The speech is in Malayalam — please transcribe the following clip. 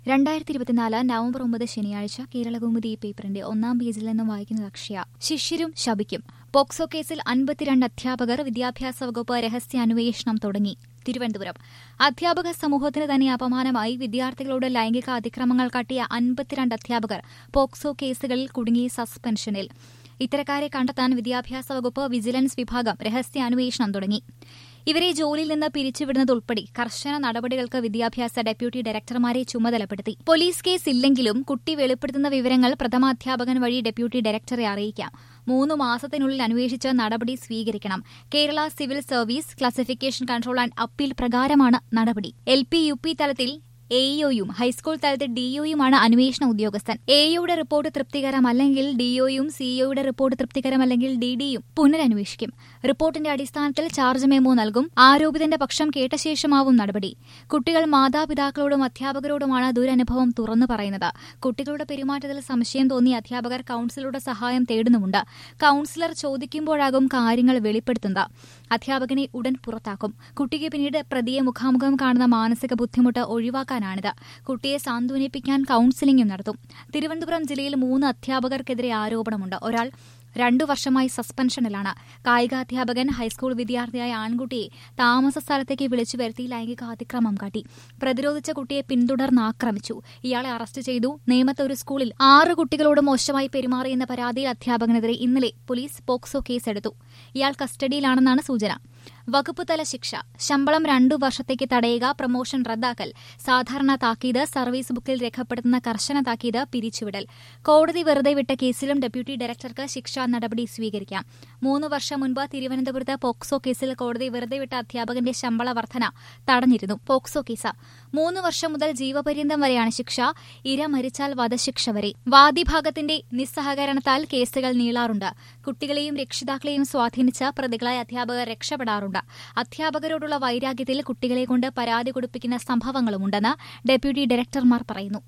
രണ്ടായിരത്തി ഇരുപത്തിനാല് നവംബർ ഒമ്പത് ശനിയാഴ്ച കേരളകൗമുദി പേപ്പറിന്റെ ഒന്നാം പേജിൽ നിന്നും വായിക്കുന്നത് അക്ഷയ ശിഷ്യരും ശപിക്കും പോക്സോ കേസിൽ അൻപത്തിരണ്ട് അധ്യാപകർ വിദ്യാഭ്യാസ വകുപ്പ് രഹസ്യാന്വേഷണം തുടങ്ങി തിരുവനന്തപുരം അധ്യാപക സമൂഹത്തിന് തന്നെ അപമാനമായി വിദ്യാർത്ഥികളോട് ലൈംഗിക അതിക്രമങ്ങൾ കാട്ടിയ അൻപത്തിരണ്ട് അധ്യാപകർ പോക്സോ കേസുകളിൽ കുടുങ്ങി സസ്പെൻഷനിൽ ഇത്തരക്കാരെ കണ്ടെത്താൻ വിദ്യാഭ്യാസ വകുപ്പ് വിജിലൻസ് വിഭാഗം രഹസ്യാന്വേഷണം തുടങ്ങി ഇവരെ ജോലിയിൽ നിന്ന് പിരിച്ചുവിടുന്നതുൾപ്പെടെ കർശന നടപടികൾക്ക് വിദ്യാഭ്യാസ ഡെപ്യൂട്ടി ഡയറക്ടർമാരെ ചുമതലപ്പെടുത്തി പോലീസ് കേസ് ഇല്ലെങ്കിലും കുട്ടി വെളിപ്പെടുത്തുന്ന വിവരങ്ങൾ പ്രഥമാധ്യാപകൻ വഴി ഡെപ്യൂട്ടി ഡയറക്ടറെ അറിയിക്കാം മൂന്ന് മാസത്തിനുള്ളിൽ അന്വേഷിച്ച് നടപടി സ്വീകരിക്കണം Kerala civil service classification control and appeal പ്രകാരമാണ് നടപടി എൽ പി യു പി തലത്തിൽ എഇഒയും ഹൈസ്കൂൾ തലത്തിൽ ഡിഒയുമാണ് അന്വേഷണ ഉദ്യോഗസ്ഥൻ എയുടെ റിപ്പോർട്ട് തൃപ്തികരമല്ലെങ്കിൽ ഡിഒയും സിഇഒയുടെ റിപ്പോർട്ട് തൃപ്തികരമല്ലെങ്കിൽ ഡിഡിയും പുനരന്വേഷിക്കും റിപ്പോർട്ടിന്റെ അടിസ്ഥാനത്തിൽ ചാർജ് മെമ്മോ നൽകും ആരോപിതന്റെ പക്ഷം കേട്ട ശേഷമാവും നടപടി കുട്ടികൾ മാതാപിതാക്കളോടും അധ്യാപകരോടുമാണ് ദുരനുഭവം തുറന്നു പറയുന്നത് കുട്ടികളുടെ പെരുമാറ്റത്തിൽ സംശയം തോന്നി അധ്യാപകർ കൌൺസിലറുടെ സഹായം തേടുന്നുമുണ്ട് കൌൺസിലർ ചോദിക്കുമ്പോഴാകും കാര്യങ്ങൾ വെളിപ്പെടുത്തുന്നത് അധ്യാപകനെ ഉടൻ പുറത്താക്കും കുട്ടിക്ക് പിന്നീട് പ്രതിയെ മുഖാമുഖം കാണുന്ന മാനസിക ബുദ്ധിമുട്ട് ഒഴിവാക്കാനാണിത് കുട്ടിയെ സാന്ത്വനിപ്പിക്കാൻ കൌൺസിലിംഗും നടത്തും തിരുവനന്തപുരം ജില്ലയിൽ മൂന്ന് അധ്യാപകർക്കെതിരെ ആരോപണമുണ്ട് ഒരാൾ രണ്ടു വർഷമായി സസ്പെൻഷനിലാണ് കായികാധ്യാപകൻ ഹൈസ്കൂൾ വിദ്യാർത്ഥിയായ ആൺകുട്ടിയെ താമസ സ്ഥലത്തേക്ക് വിളിച്ചു വരുത്തി ലൈംഗിക അതിക്രമം കാട്ടി പ്രതിരോധിച്ച കുട്ടിയെ പിന്തുടർന്ന് ആക്രമിച്ചു ഇയാളെ അറസ്റ്റ് ചെയ്തു നേമത്തെ ഒരു സ്കൂളിൽ ആറ് കുട്ടികളോട് മോശമായി പെരുമാറിയെന്ന പരാതിയിൽ അധ്യാപകനെതിരെ ഇന്നലെ പോലീസ് പോക്സോ കേസെടുത്തു ഇയാൾ കസ്റ്റഡിയിലാണെന്നാണ് സൂചന വകുപ്പ് തല ശിക്ഷ ശമ്പളം രണ്ടു വർഷത്തേക്ക് തടയുക പ്രമോഷൻ റദ്ദാക്കൽ സാധാരണ താക്കീത് സർവീസ് ബുക്കിൽ രേഖപ്പെടുത്തുന്ന കർശന താക്കീത് പിരിച്ചുവിടൽ കോടതി വെറുതെ വിട്ട കേസിലും ഡെപ്യൂട്ടി ഡയറക്ടർക്ക് ശിക്ഷാ നടപടി സ്വീകരിക്കാം മൂന്ന് വർഷം മുൻപ് തിരുവനന്തപുരത്ത് പോക്സോ കേസിൽ കോടതി വെറുതെ വിട്ട അധ്യാപകന്റെ ശമ്പള വർധന തടഞ്ഞിരുന്നു പോക്സോ കേസ് മൂന്ന് വർഷം മുതൽ ജീവപര്യന്തം വരെയാണ് ശിക്ഷ ഇര മരിച്ചാൽ വധശിക്ഷ വരെ വാദിഭാഗത്തിന്റെ നിസ്സഹകരണത്താൽ കേസുകൾ നീളാറുണ്ട് കുട്ടികളെയും രക്ഷിതാക്കളെയും സ്വാധീനിച്ച് പ്രതികളായ അധ്യാപകർ രക്ഷപ്പെടാറുണ്ട് അധ്യാപകരോടുള്ള വൈരാഗ്യത്തിൽ കുട്ടികളെ കൊണ്ട് പരാതി കൊടുപ്പിക്കുന്ന സംഭവങ്ങളുമുണ്ടെന്ന് ഡെപ്യൂട്ടി ഡയറക്ടർമാർ പറയുന്നു